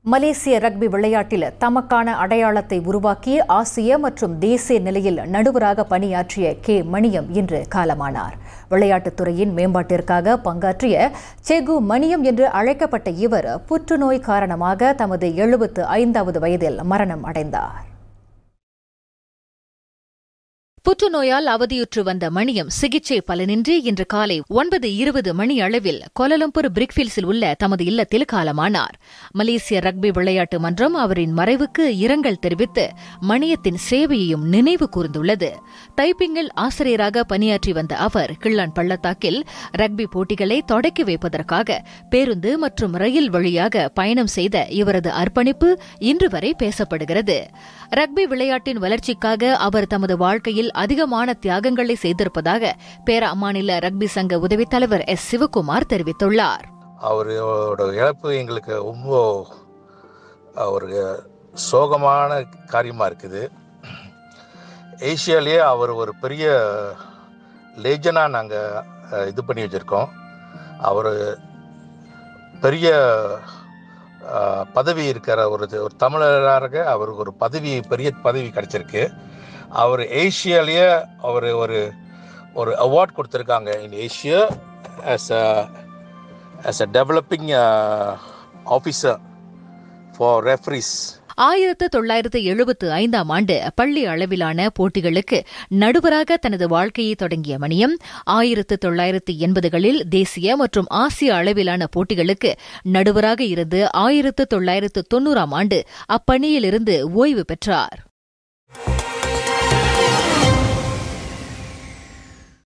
மலேசிய rugby விளையாட்டில் தமக்கான அடையாளத்தை உருவாக்கி ஆசிய மற்றும் தேசிய நிலையில் நடுவராக பணியாற்றிய கே மணியம் இன்று காலமானார் விளையாட்டுத் துறையின் மேம்பாட்டிற்காக பங்காற்றிய செகு மணியம் என்று அழைக்கப்பட்ட இவர் புற்றுநோய் காரணமாக தமது எழுபத்து ஐந்தாவது வயதில் மரணம் அடைந்தார் புற்றுநோயால் அவதியுற்று வந்த மணியம் சிகிச்சை பலனின்றி இன்று காலை ஒன்பது இருபது மணி அளவில் கோலலம்பூர் பிரிக்ஃபீல்ஸில் உள்ள தமது இல்லத்தில் காலமானார் மலேசிய ரக்பி விளையாட்டு மன்றம் அவரின் மறைவுக்கு இரங்கல் தெரிவித்து மணியத்தின் சேவையையும் நினைவு கூர்ந்துள்ளது தைப்பிங்கில் ஆசிரியராக பணியாற்றி வந்த அவர் கிள்ளான் பள்ளத்தாக்கில் ரக்பி போட்டிகளை தொடக்கி வைப்பதற்காக பேருந்து மற்றும் ரயில் வழியாக பயணம் செய்த இவரது அர்ப்பணிப்பு இன்று வரை பேசப்படுகிறது ரக்பி விளையாட்டின் வளர்ச்சிக்காக அவர் தமது வாழ்க்கையில் அதிகமான தியாகங்களை செய்திருப்பதாக பேரா மாநில ரக்பி சங்க உதவித் தலைவர் எஸ் சிவகுமார் தெரிவித்துள்ளார் அவரோட இழப்பு எங்களுக்கு ரொம்ப ஒரு சோகமான காரியமாக இருக்குது ஏஷியாலேயே அவர் ஒரு பெரிய லேஜனாக நாங்கள் இது பண்ணி வச்சுருக்கோம் அவர் பெரிய பதவி இருக்கிற ஒரு ஒரு தமிழராக அவருக்கு ஒரு பதவி பெரிய பதவி கிடைச்சிருக்கு அவர் ஏஷியாலேயே அவர் ஒரு ஒரு அவார்ட் கொடுத்துருக்காங்க in Asia as a as a developing officer for referees ஆயிரத்து தொள்ளாயிரத்து எழுபத்து ஐந்தாம் ஆண்டு பள்ளி அளவிலான போட்டிகளுக்கு நடுவராக தனது வாழ்க்கையை தொடங்கிய மணியம் ஆயிரத்து தொள்ளாயிரத்து எண்பதுகளில் தேசிய மற்றும் ஆசிய அளவிலான போட்டிகளுக்கு நடுவராக இருந்து ஆயிரத்து தொள்ளாயிரத்து தொன்னூறாம் ஆண்டு அப்பணியிலிருந்து ஓய்வு பெற்றார்